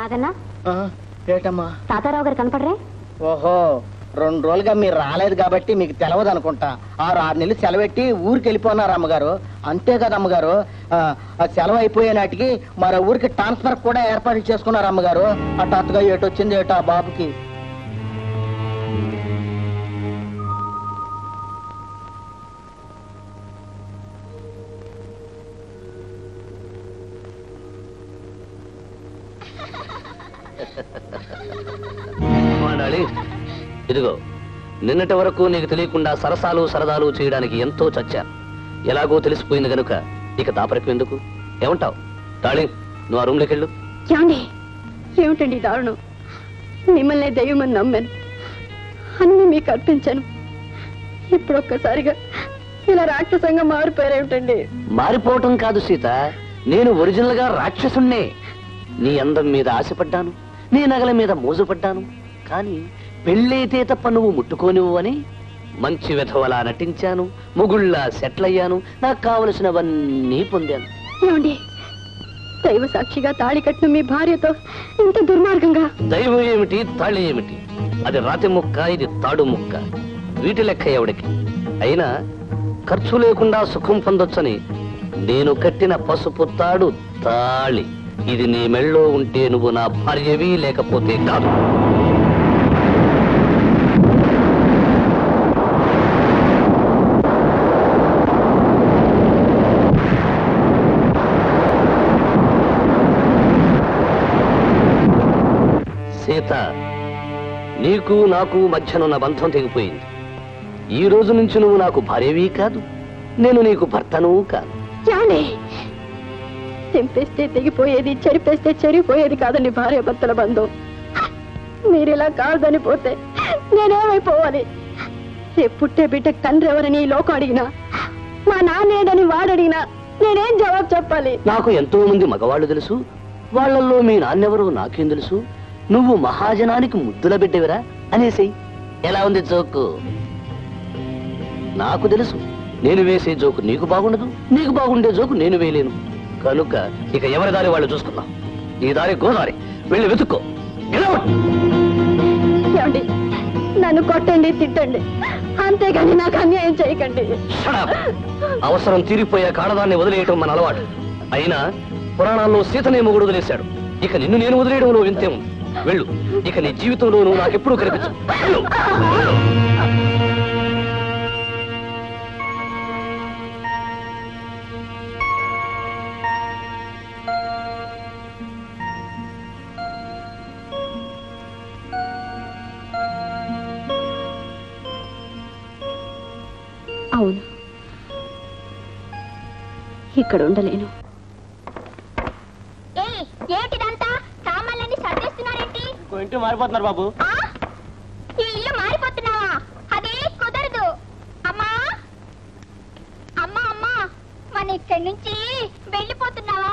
నాగన్నా ఏటమ్మా తాతారావు గారు కనపడరే ఓహో రెండు రోజులుగా మీరు రాలేదు కాబట్టి మీకు తెలవదు అనుకుంటా ఆరు ఆరు నెలలు సెలవెట్టి ఊరికి వెళ్ళిపోన్నారు అమ్మగారు అంతే కదా అమ్మగారు ఆ, ఆ సెలవు అయిపోయే నాటికి మరో ఊరికి ట్రాన్స్ఫర్ కూడా ఏర్పాట్లు చేసుకున్నారు అమ్మగారు హఠాత్తుగా ఏటొచ్చింది వచ్చింది ఏటో ఆ బాబుకి మాడాలి ఇదిగో నిన్నటి వరకు నీకు తెలియకుండా సరసాలు సరదాలు చేయడానికి ఎంతో చచ్చాను ఎలాగో తెలిసిపోయింది గనుక ఇక దాపరికం ఎందుకు ఏమంటావు డార్లింగ్ నువ్వు ఆ రూమ్లోకి వెళ్ళు ఏమండి ఏమిటండి ఈ దారుణం మిమ్మల్ని దయ్యమని నమ్మాను అన్ని మీకు అర్పించాను ఇప్పుడు ఒక్కసారిగా ఇలా రాక్షసంగా మారిపోయారేమిటండి మారిపోవటం కాదు సీత నేను ఒరిజినల్ గా రాక్షసుణ్ణే నీ అందం మీద ఆశపడ్డాను నీ నగల మీద మోజుపడ్డాను కానీ పెళ్ళైతే తప్ప నువ్వు ముట్టుకోనివ్వు అని మంచి విధవలా నటించాను ముగుళ్ళ సెటిల్ అయ్యాను నాకు కావలసినవన్నీ పొందాను ఏమండి దైవ సాక్షిగా తాళి కట్టిన మీ భార్యతో ఇంత దుర్మార్గంగా దైవం ఏమిటి తాళి ఏమిటి అది రాతి ముక్క ఇది తాడు ముక్క వీటి లెక్క ఎవడికి అయినా ఖర్చు లేకుండా సుఖం పొందొచ్చని నేను కట్టిన పసుపు తాడు తాళి ఇది నీ మెళ్ళో ఉంటే నువ్వు నా భార్యవి లేకపోతే కాదు సీత నీకు నాకు మధ్యనున్న బంధం తెగిపోయింది ఈ రోజు నుంచి నువ్వు నాకు భార్యవి కాదు నేను నీకు భర్తను కాదు ఏమండి తెంపేస్తే తెగిపోయేది చెరిపేస్తే చెరిపోయేది కాదండి భార్య భర్తల బంధం మీరు ఇలా కాదని పోతే నేనేమైపోవాలి రేపు పుట్టే బిడ్డ తండ్రి ఎవరని ఈ లోకం అడిగినా మా నాన్నేడని వాడడిగినా నేనేం జవాబు చెప్పాలి నాకు ఎంతో మంది మగవాళ్ళు తెలుసు వాళ్ళల్లో మీ నాన్నెవరో నాకేం తెలుసు నువ్వు మహాజనానికి ముద్దుల బిడ్డవిరా అనేసేయ్ ఎలా ఉంది జోకు నాకు తెలుసు నేను వేసే జోకు నీకు బాగుండదు నీకు బాగుండే జోకు నేను వేయలేను కనుక ఇక ఎవరి దారి వాళ్ళు చూసుకుందాం నీ దారి గోదారి వెళ్ళి వెతుక్కో Get out! ఏమండి నన్ను కొట్టండి తిట్టండి అంతేగాని నాకు అన్యాయం చేయకండి Shut up! అవసరం తీరిపోయే కాడదాన్ని వదిలేయటం మన అలవాటు అయినా పురాణాల్లో సీతనే మొగుడు వదిలేశాడు ఇక నిన్ను నేను వదిలేయడంలో వింతే ఉంది వెళ్ళు ఇక నీ జీవితంలో నువ్వు నాకెప్పుడూ కనిపించు వెళ్ళు. అవును ఇక్కడ ఉండలేను ఏమిటిదంతా సామాన్లన్నీ సర్దేస్తున్నారేంటి ఇంటి మారిపోతున్నారు బాబు ఆ? ఈ ఇల్లు మారిపోతున్నావా అది కుదరదు అమ్మా అమ్మా అమ్మా మన ఇక్కడి నుంచి వెళ్ళిపోతున్నావా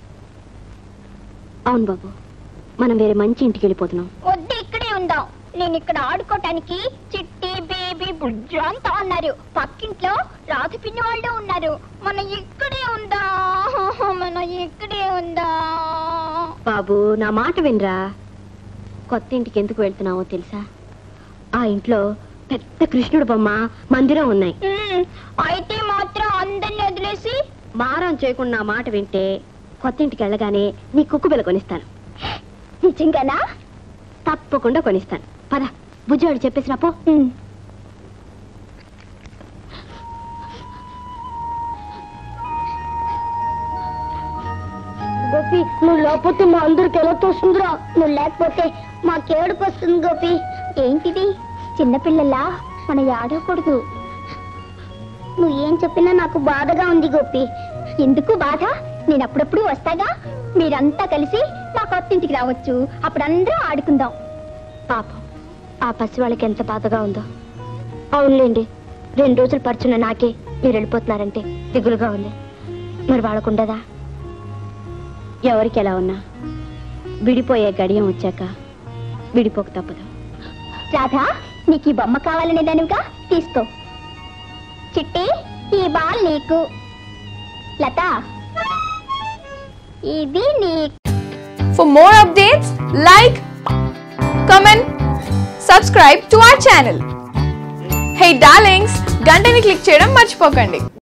అవును బాబు మనం వేరే మంచి ఇంటికి వెళ్ళిపోతున్నాం వద్దు ఇక్కడే ఉందాం నేను ఇక్కడ ఆడుకోవటానికి చిట్టి బేబీ బుజ్జు అంతా ఉన్నారు పక్కింట్లో రాధ పిన్ని వాళ్ళు ఉన్నారు మనం ఇక్కడే ఉందా మనం ఇక్కడే ఉందా బాబు నా మాట వినరా కొత్త ఇంటికి ఎందుకు వెళ్తున్నావో తెలుసా ఆ ఇంట్లో పెద్ద కృష్ణుడు బొమ్మ మందిరం ఉన్నాయి ఉమ్, అయితే మాత్రం అందరిని వదిలేసి మారం చేయకుండా నా మాట వింటే కొత్త ఇంటికి వెళ్ళగానే నీ కుక్కు బిల్ల కొనిస్తాను నిజంగానా తప్పకుండా కొనిస్తాను పద బుజ్జాడు చెప్పేసి రాపో ఉమ్. గోపి నువ్వు లేకపోతే మా అందరికి ఎలా తోస్తుందిరా నువ్వు లేకపోతే మాకేడుపు వస్తుంది గోపి ఏంటిది చిన్నపిల్లలా మన ఆడకూడదు నువ్వు ఏం చెప్పినా నాకు బాధగా ఉంది గోపి ఎందుకు బాధ నేను అప్పుడప్పుడు వస్తాగా మీరంతా కలిసి మా కొత్త ఇంటికి రావచ్చు అప్పుడు అందరూ ఆడుకుందాం పాపం ఆ పసి వాళ్ళకి ఎంత బాధగా ఉందో అవునులేండి రెండు రోజులు పరుచున్న నాకే మీరు వెళ్ళిపోతున్నారంటే దిగులుగా ఉంది మరి వాళ్ళకుండదా ఎవరికి ఎలా ఉన్నా విడిపోయే గడియం వచ్చాక విడిపోక తప్పదు రాధా నీకు ఈ బొమ్మ కావాలనే దానివిగా తీసుకో చిట్టి ఈ బాల్ నీకు లత ఇది నీ For more updates, like, comment, subscribe to our channel. Hey darlings, గంటని click చేయడం మర్చిపోకండి